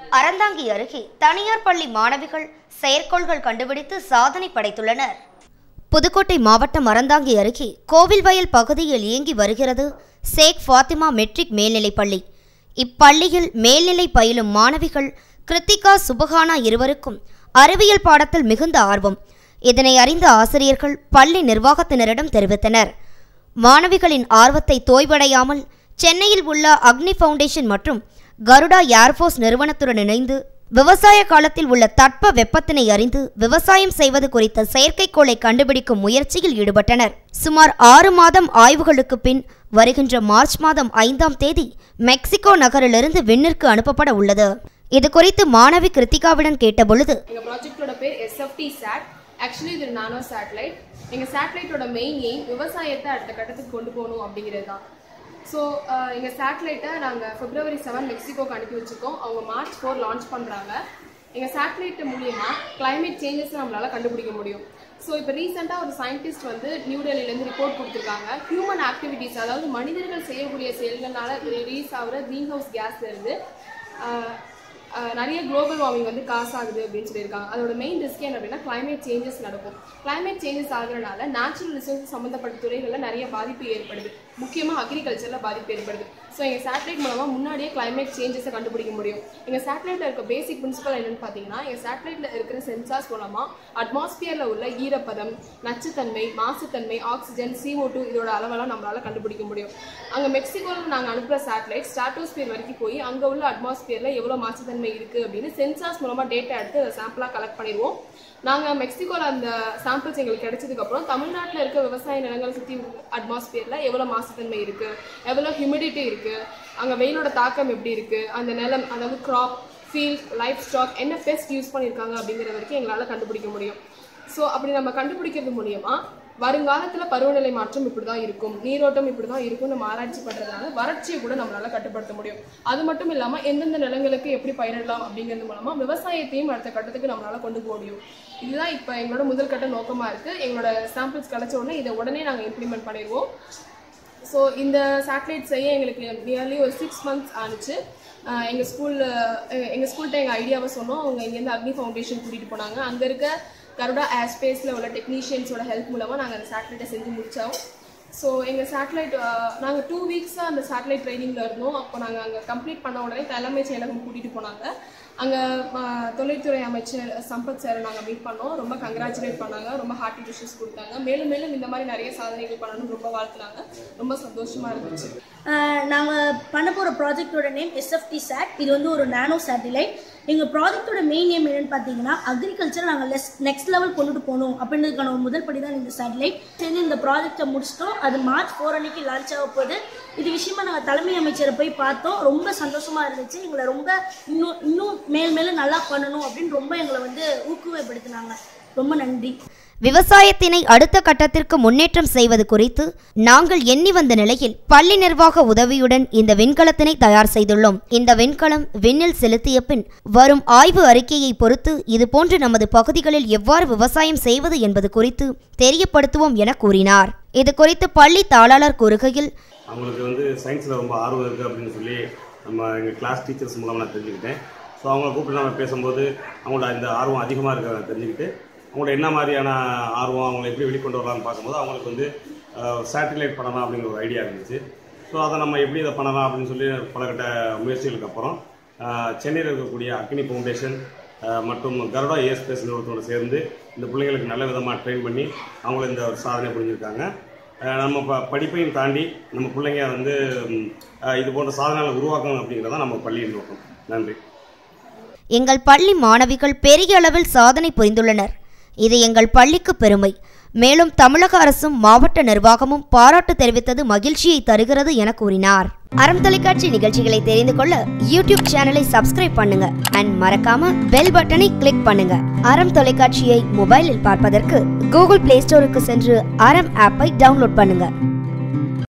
அறந்தாங்கி அருகே தனியார் பள்ளி மாணவிகள் செயற்கோள்கள் கண்டுபிடித்து சாதனை படைத்துள்ளனர் புதுக்கோட்டை மாவட்டம் அறந்தாங்கி அருகே கோவில்வயல் பகுதியில் இயங்கி வருகிறது சேக் ஃபாத்திமா மெட்ரிக் மேல்நிலைப் பள்ளி இப்பள்ளியில் மேல்நிலை பயிலும் மாணவிகள் கிருத்திகா சுபஹானா இருவருக்கும் அறிவியல் பாடத்தில் மிகுந்த ஆர்வம் இதனை அறிந்த ஆசிரியர்கள் பள்ளி நிர்வாகத்தினரிடம் தெரிவித்தனர் மாணவிகளின் ஆர்வத்தை தோய்வடையாமல் சென்னையில் உள்ள அக்னி ஃபவுண்டேஷன் மற்றும் கருடா ஏர்ஃபோர்ஸ் நிறுவனத்துடன் இணைந்து விவசாய காலத்தில் உள்ள தட்ப வெப்பத்தினை அறிந்து விவசாயம் செய்வது குறித்த செயற்கைக்கோளை கண்டுபிடிக்கும் முயற்சியில் ஈடுபட்டனர் சுமார் ஆறு மாதம் ஆய்வுகளுக்கு பின் வருகின்ற மார்ச் மாதம் ஐந்தாம் தேதி மெக்சிகோ நகரிலிருந்து விண்ணிற்கு அனுப்பப்பட உள்ளது இது குறித்து மாணவி கிருத்திகாவிடம் கேட்டபொழுது எங்கள் ப்ராஜெக்டோட பேர் எஸ்எஃப்டி சாட் ஆக்சுவலி இது நானோ சேட்டலைட் எங்கள் சேட்டலைட்டோட மெயின் எய்ம் விவசாயத்தை அடுத்த கட்டத்துக்கு கொண்டு போகணும் அப்படிங்கிறது தான் ஸோ எங்கள் சேட்டலைட்டை நாங்கள் பிப்ரவரி செவன் மெக்சிகோக்கு அனுப்பி வச்சுருக்கோம் அவங்க மார்ச் ஃபோர் லான்ச் பண்ணுறாங்க எங்கள் சேட்டலைட் மூலியமாக climate சேஞ்சஸ் நம்மளால் கண்டுபிடிக்க முடியும் ஸோ இப்போ ரீசெண்டாக ஒரு சயின்டிஸ்ட் வந்து நியூ டெல்லியிலேருந்து ரிப்போர்ட் கொடுத்துருக்காங்க ஹியூமன் ஆக்டிவிட்டீஸ் அதாவது மனிதர்கள் செய்யக்கூடிய செயல்கள்னால ரிலீஸ் ஆகிற க்ரீன் ஹவுஸ் கேஸ்லேருந்து ஆஹ் நிறைய குளோபல் வார்மிங் வந்து காசு ஆகுது அப்படின்னு சொல்லியிருக்காங்க அதோட மெயின் ரிஸ்க் என்ன அப்படின்னா climate சேஞ்சஸ் நடக்கும் climate சேஞ்சஸ் ஆகுறதுனால நேச்சுரல் ரிசோர்ஸ் சம்மந்தப்பட்ட துறைகளில் நிறைய பாதிப்பு ஏற்படுது முக்கியமாக அக்ரிகல்ச்சரில் பாதிப்பு ஏற்படுது ஸோ எங்கள் சேட்டலைட் மூலமாக முன்னாடியே climate சேஞ்சஸை கண்டுபிடிக்க முடியும் எங்கள் சேட்டலைட்டில் இருக்க பேசிக் பிரின்சிபல் என்னன்னு பார்த்தீங்கன்னா எங்கள் சேட்டலைட்டில் இருக்கிற சென்சார்ஸ் மூலமாக அட்மாஸ்பியரில் உள்ள ஈரப்பதம் நச்சுத்தன்மை மாசுத்தன்மை ஆக்சிஜன் CO2 டூ இதோட அளவெல்லாம் நம்மளால கண்டுபிடிக்க முடியும் அங்கே மெக்சிகோவில் நாங்கள் அனுப்புகிற சேட்டலைட் ஸ்டாட்டோஸ்பியர் வரைக்கும் போய் அங்கே உள்ள அட்மாஸ்பியரில் எவ்வளோ மாசுத்தன்மை இருக்குது அப்படின்னு சென்சார்ஸ் மூலமாக டேட்டா எடுத்து அதை சாம்பிளாக கலெக்ட் பண்ணிடுவோம் நாங்கள் மெக்சிகோவில் அந்த சாம்பிள்ஸ் எங்களுக்கு கிடைச்சதுக்கப்புறம் தமிழ்நாட்டில் இருக்க விவசாய நிலங்களை சுற்றி அட்மாஸ்பியரில் எவ்வளோ மாசுத்தன்மை இருக்குது எவ்வளோ ஹியூமிடிட்டி இருக்குது அங்கே வெயிலோட தாக்கம் எப்படி இருக்குது அந்த நிலம் அதாவது கிராப் ஃபீல்ட் லைஃப் ஸ்டாக் என்ன பெஸ்ட் யூஸ் பண்ணியிருக்காங்க அப்படிங்கிற வரைக்கும் எங்களால் கண்டுபிடிக்க முடியும் ஸோ அப்படி நம்ம கண்டுபிடிக்கிறது மூலியமா வருங்காலத்தில் பருவநிலை மாற்றம் இப்படி தான் இருக்கும் நீரோட்டம் இப்படி தான் இருக்கும் நம்ம ஆராய்ச்சி பண்ணுறதுனால வறட்சியை கூட நம்மளால் கட்டுப்படுத்த முடியும் அது மட்டும் இல்லாமல் எந்தெந்த நிலங்களுக்கு எப்படி பயிரிடலாம் அப்படிங்கிறது மூலமாக விவசாயத்தையும் அடுத்த கட்டத்துக்கு நம்மளால் கொண்டு போக முடியும் இதுதான் இப்போ எங்களோட முதல் கட்ட நோக்கமாக இருக்குது எங்களோட சாம்பிள்ஸ் கிடைச்ச உடனே இதை உடனே நாங்கள் இம்ப்ளிமெண்ட் பண்ணிடுவோம் ஸோ இந்த சேட்டலைட் செய்ய எங்களுக்கு நியர்லி ஒரு சிக்ஸ் மந்த்ஸ் ஆனிச்சு எங்கள் ஸ்கூலில் எங்கள் ஸ்கூல்கிட்ட எங்கள் ஐடியாவை சொன்னோம் அவங்க இங்கேருந்து அக்னி ஃபவுண்டேஷன் கூட்டிகிட்டு போனாங்க அங்கே இருக்க கருடா ஏர்ஸ்பேஸில் உள்ள டெக்னீஷியன்ஸோட ஹெல்ப் மூலமாக நாங்கள் அந்த சேட்டலைட்டை செஞ்சு முடித்தோம் ஸோ எங்கள் சேட்டலைட் நாங்கள் டூ வீக்ஸாக அந்த சேட்டலைட் ட்ரைனிங்கில் இருந்தோம் அப்போ நாங்கள் அங்கே கம்ப்ளீட் பண்ண உடனே தலைமைச் செயலகம் கூட்டிகிட்டு போனாங்க அங்கே தொழில்துறை அமைச்சர் சம்பத் சாரை நாங்கள் மீட் பண்ணோம் ரொம்ப கங்க்ராச்சுலேட் பண்ணாங்க ரொம்ப ஹார்ட்டி விஷஸ் கொடுத்தாங்க மேலும் மேலும் இந்த மாதிரி நிறைய சாதனைகள் பண்ணணும்னு ரொம்ப வாழ்த்துனாங்க ரொம்ப சந்தோஷமாக இருந்துச்சு நாங்கள் பண்ண போகிற ப்ராஜெக்டோட நேம் எஸ்எஃப்டி சேட் இது வந்து ஒரு நானோ சேட்டிலைட் எங்கள் ப்ராஜெக்டோட மெயின் நேம் என்னன்னு பார்த்தீங்கன்னா அக்ரிகல்ச்சர் நாங்கள் லெஸ் நெக்ஸ்ட் லெவல் கொண்டுட்டு போகணும் அப்படின்றதுக்கான ஒரு முதல் படி தான் இந்த சேட்டிலைட் சேர்ந்து இந்த ப்ராஜெக்டை முடிச்சிட்டோம் அது மார்ச் ஃபோர் அன்னைக்கு லான்ச் ஆக போகுது இது விஷயமா நாங்கள் தலைமை அமைச்சரை போய் பார்த்தோம் ரொம்ப சந்தோஷமாக இருந்துச்சு எங்களை ரொம்ப இன்னும் இன்னும் மேல் மேலும் நல்லா பண்ணணும் அப்படின்னு ரொம்ப எங்களை வந்து ஊக்குவப்படுத்தினாங்க ரொம்ப நன்றி விவசாயத்தினை அடுத்த கட்டத்திற்கு முன்னேற்றம் செய்வது குறித்து நாங்கள் எண்ணி வந்த நிலையில் பள்ளி நிர்வாக உதவியுடன் இந்த விண்கலத்தினை தயார் செய்துள்ளோம் இந்த விண்கலம் விண்ணில் செலுத்திய பின் வரும் ஆய்வு அறிக்கையை பொறுத்து இதுபோன்று நமது பகுதிகளில் எவ்வாறு விவசாயம் செய்வது என்பது குறித்து தெரியப்படுத்துவோம் என கூறினார் இது குறித்து பள்ளி தாளாளர் கூறுகையில் அவங்களுக்கு வந்து சயின்ஸில் ரொம்ப ஆர்வம் இருக்குது அப்படின்னு சொல்லி நம்ம எங்கள் கிளாஸ் டீச்சர்ஸ் மூலமாக நான் தெரிஞ்சுக்கிட்டேன் ஸோ அவங்கள கூப்பிட்டு நம்ம பேசும்போது அவங்களோட இந்த ஆர்வம் அதிகமாக இருக்கிறத தெரிஞ்சுக்கிட்டு அவங்களோட என்ன மாதிரியான ஆர்வம் அவங்களை எப்படி வெளிக்கொண்டு வரலாம்னு பார்க்கும்போது அவங்களுக்கு வந்து சேட்டிலைட் பண்ணலாம் அப்படிங்கிற ஒரு ஐடியா இருந்துச்சு ஸோ அதை நம்ம எப்படி இதை பண்ணலாம் அப்படின்னு சொல்லி பலகட்ட முயற்சிகளுக்கு அப்புறம் அஹ், சென்னையில் இருக்கக்கூடிய அக்னி ஃபவுண்டேஷன் அஹ், மற்றும் கருடா ஏர்ஸ்பேஸ் நிறுவனத்தோடு சேர்ந்து இந்த பிள்ளைங்களுக்கு நல்ல விதமாக ட்ரெயின் பண்ணி அவங்கள இந்த ஒரு சாதனை புரிஞ்சிருக்காங்க அஹ், நம்ம ப படிப்பையும் தாண்டி நம்ம பிள்ளைங்க வந்து ம், அஹ், இது போன்ற சாதனைகளை உருவாக்கணும் அப்படிங்கிறதான் நம்ம பள்ளியின் நோக்கம் நன்றி எங்கள் பள்ளி மாணவிகள் பெரிய அளவில் சாதனை புரிந்துள்ளனர் இது எங்கள் பள்ளிக்கு பெருமை மேலும் தமிழக அரசும் மாவட்ட நிர்வாகமும் பாராட்டு தெரிவித்தது மகிழ்ச்சியை தருகிறது என கூறினார் அறம் தொலைக்காட்சி நிகழ்ச்சிகளை தெரிந்து கொள்ள யூடியூப் சேனலை சப்ஸ்கிரைப் பண்ணுங்க அண்ட் மறக்காம பெல் பட்டனை கிளிக் பண்ணுங்க அறம் தொலைக்காட்சியை மொபைலில் பார்ப்பதற்கு கூகுள் பிளே ஸ்டோருக்கு சென்று அறம் ஆப்பை டவுன்லோட் பண்ணுங்க